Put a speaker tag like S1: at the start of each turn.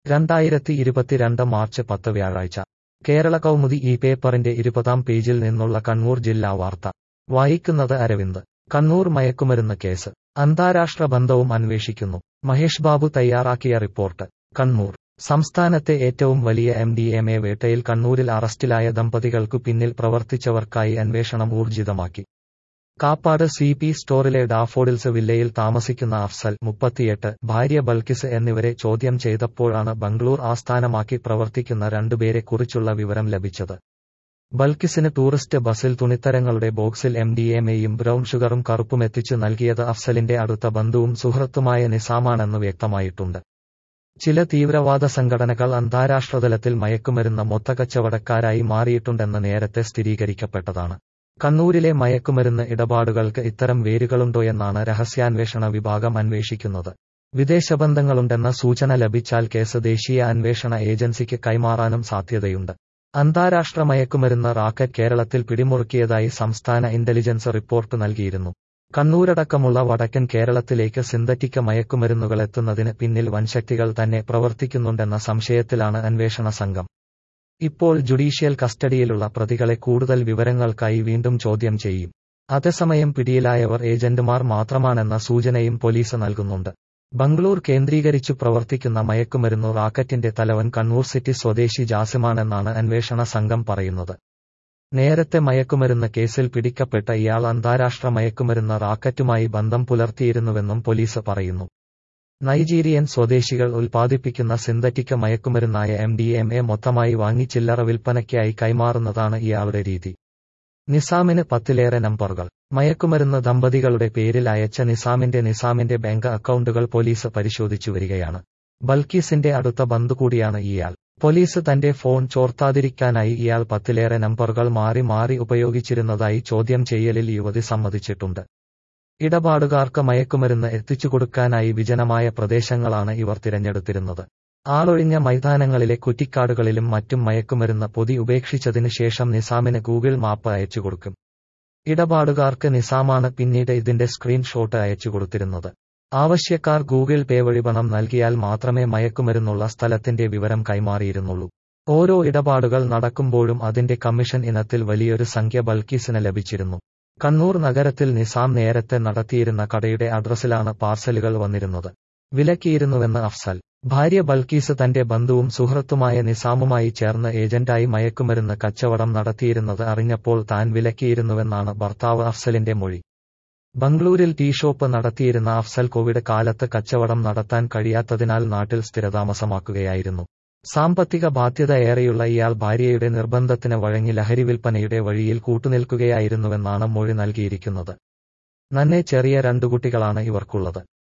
S1: രണ്ടായിരത്തി ഇരുപത്തിരണ്ട് മാർച്ച് പത്ത് വ്യാഴാഴ്ച കേരള കൗമുദി ഈ പേപ്പറിന്റെ ഇരുപതാം പേജിൽ നിന്നുള്ള കണ്ണൂർ ജില്ലാ വാർത്ത വായിക്കുന്നത് അരവിന്ദ് കണ്ണൂർ മയക്കുമരുന്ന് കേസ് അന്താരാഷ്ട്ര ബന്ധവും അന്വേഷിക്കുന്നു മഹേഷ് ബാബു തയ്യാറാക്കിയ റിപ്പോർട്ട് കണ്ണൂർ സംസ്ഥാനത്തെ ഏറ്റവും വലിയ എം ഡി എം എ വേട്ടയിൽ കണ്ണൂരിൽ അറസ്റ്റിലായ ദമ്പതികൾക്കു പിന്നിൽ പ്രവർത്തിച്ചവർക്കായി അന്വേഷണം ഊർജിതമാക്കി കാപ്പാട് സി പി സ്റ്റോറിലെ ഡാഫോഡിൽസ് വില്ലയിൽ താമസിക്കുന്ന അഫ്സൽ മുപ്പത്തിയെട്ട് ഭാര്യ ബൽക്കിസ് എന്നിവരെ ചോദ്യം ചെയ്തപ്പോഴാണ് ബംഗളൂർ ആസ്ഥാനമാക്കി പ്രവർത്തിക്കുന്ന രണ്ടുപേരെ കുറിച്ചുള്ള വിവരം ലഭിച്ചത് ബൽക്കിസിന് ടൂറിസ്റ്റ് ബസിൽ തുണിത്തരങ്ങളുടെ ബോക്സിൽ എം ഡി എം എയും ബ്രൌൺ ഷുഗറും കറുപ്പും എത്തിച്ചു നൽകിയത് അഫ്സലിന്റെ അടുത്ത ബന്ധുവും സുഹൃത്തുമായ നിസാമാണെന്ന് വ്യക്തമായിട്ടുണ്ട് ചില തീവ്രവാദ സംഘടനകൾ അന്താരാഷ്ട്രതലത്തിൽ മയക്കുമരുന്ന് മൊത്തക്കച്ചവടക്കാരായി മാറിയിട്ടുണ്ടെന്ന് നേരത്തെ സ്ഥിരീകരിക്കപ്പെട്ടതാണ് കണ്ണൂരിലെ മയക്കുമരുന്ന് ഇടപാടുകൾക്ക് ഇത്തരം വേരുകളുണ്ടോയെന്നാണ് രഹസ്യാന്വേഷണ വിഭാഗം അന്വേഷിക്കുന്നത് വിദേശബന്ധങ്ങളുണ്ടെന്ന സൂചന ലഭിച്ചാൽ കേസ് ദേശീയ അന്വേഷണ ഏജൻസിക്ക് കൈമാറാനും സാധ്യതയുണ്ട് അന്താരാഷ്ട്ര മയക്കുമരുന്ന് റാക്കറ്റ് കേരളത്തിൽ പിടിമുറുക്കിയതായി സംസ്ഥാന ഇന്റലിജൻസ് റിപ്പോർട്ട് നൽകിയിരുന്നു കണ്ണൂരടക്കമുള്ള വടക്കൻ കേരളത്തിലേക്ക് സിന്തറ്റിക് മയക്കുമരുന്നുകൾ എത്തുന്നതിന് പിന്നിൽ വൻശക്തികൾ തന്നെ പ്രവർത്തിക്കുന്നുണ്ടെന്ന സംശയത്തിലാണ് അന്വേഷണ സംഘം ഇപ്പോൾ ജുഡീഷ്യൽ കസ്റ്റഡിയിലുള്ള പ്രതികളെ കൂടുതൽ വിവരങ്ങൾക്കായി വീണ്ടും ചോദ്യം ചെയ്യും അതേസമയം പിടിയിലായവർ ഏജന്റുമാർ മാത്രമാണെന്ന സൂചനയും പോലീസ് നൽകുന്നുണ്ട് ബംഗളൂർ കേന്ദ്രീകരിച്ചു പ്രവർത്തിക്കുന്ന മയക്കുമരുന്നു റാക്കറ്റിന്റെ തലവൻ കണ്ണൂർ സിറ്റി സ്വദേശി ജാസിമാണെന്നാണ് അന്വേഷണ സംഘം പറയുന്നത് നേരത്തെ മയക്കുമരുന്ന് കേസിൽ പിടിക്കപ്പെട്ട ഇയാൾ അന്താരാഷ്ട്ര മയക്കുമരുന്ന് റാക്കറ്റുമായി ബന്ധം പുലർത്തിയിരുന്നുവെന്നും പോലീസ് പറയുന്നു നൈജീരിയൻ സ്വദേശികൾ ഉൽപ്പാദിപ്പിക്കുന്ന സിന്തറ്റിക് മയക്കുമരുന്നായ എം ഡി എം എ മൊത്തമായി വാങ്ങി ചില്ലറ വിൽപ്പനയ്ക്കായി കൈമാറുന്നതാണ് ഇയാളുടെ രീതി നിസാമിന് പത്തിലേറെ നമ്പറുകൾ മയക്കുമരുന്ന് ദമ്പതികളുടെ പേരിൽ അയച്ച നിസാമിന്റെ നിസാമിന്റെ ബാങ്ക് അക്കൗണ്ടുകൾ പോലീസ് പരിശോധിച്ചു വരികയാണ് ബൽക്കീസിന്റെ അടുത്ത ബന്ധു കൂടിയാണ് ഇയാൾ പോലീസ് തന്റെ ഫോൺ ചോർത്താതിരിക്കാനായി ഇയാൾ പത്തിലേറെ നമ്പറുകൾ മാറി മാറി ഉപയോഗിച്ചിരുന്നതായി ചോദ്യം ചെയ്യലിൽ യുവതി സമ്മതിച്ചിട്ടുണ്ട് ഇടപാടുകാർക്ക് മയക്കുമരുന്ന് എത്തിച്ചുകൊടുക്കാനായി വിജനമായ പ്രദേശങ്ങളാണ് ഇവർ തിരഞ്ഞെടുത്തിരുന്നത് ആളൊഴിഞ്ഞ മൈതാനങ്ങളിലെ കുറ്റിക്കാടുകളിലും മറ്റും മയക്കുമരുന്ന് പൊതി ഉപേക്ഷിച്ചതിനു ശേഷം നിസാമിന് ഗൂഗിൾ മാപ്പ് അയച്ചുകൊടുക്കും ഇടപാടുകാർക്ക് നിസാമാണ് പിന്നീട് ഇതിന്റെ സ്ക്രീൻഷോട്ട് അയച്ചുകൊടുത്തിരുന്നത് ആവശ്യക്കാർ ഗൂഗിൾ പേ വഴി പണം നൽകിയാൽ മാത്രമേ മയക്കുമരുന്നുള്ള സ്ഥലത്തിന്റെ വിവരം കൈമാറിയിരുന്നുള്ളൂ ഓരോ ഇടപാടുകൾ നടക്കുമ്പോഴും അതിന്റെ കമ്മീഷൻ ഇനത്തിൽ വലിയൊരു സംഖ്യ ബൽക്കീസിന് ലഭിച്ചിരുന്നു കണ്ണൂർ നഗരത്തിൽ നിസാം നേരത്തെ നടത്തിയിരുന്ന കടയുടെ അഡ്രസ്സിലാണ് പാർസലുകൾ വന്നിരുന്നത് വിലക്കിയിരുന്നുവെന്ന് അഫ്സൽ ഭാര്യ ബൽക്കീസ് തന്റെ ബന്ധുവും സുഹൃത്തുമായ നിസാമുമായി ചേർന്ന് ഏജന്റായി മയക്കുമരുന്ന് കച്ചവടം നടത്തിയിരുന്നത് അറിഞ്ഞപ്പോൾ താൻ വിലക്കിയിരുന്നുവെന്നാണ് ഭർത്താവ് അഫ്സലിന്റെ മൊഴി ബംഗളൂരിൽ ടീ ഷോപ്പ് നടത്തിയിരുന്ന അഫ്സൽ കോവിഡ് കാലത്ത് കച്ചവടം നടത്താൻ കഴിയാത്തതിനാൽ നാട്ടിൽ സ്ഥിരതാമസമാക്കുകയായിരുന്നു സാമ്പത്തിക ബാധ്യത ഏറെയുള്ള ഇയാൾ ഭാര്യയുടെ നിർബന്ധത്തിന് വഴങ്ങി ലഹരി വിൽപ്പനയുടെ വഴിയിൽ കൂട്ടുനിൽക്കുകയായിരുന്നുവെന്നാണ് മൊഴി നൽകിയിരിക്കുന്നത് നന്നെ ചെറിയ രണ്ടു കുട്ടികളാണ് ഇവർക്കുള്ളത്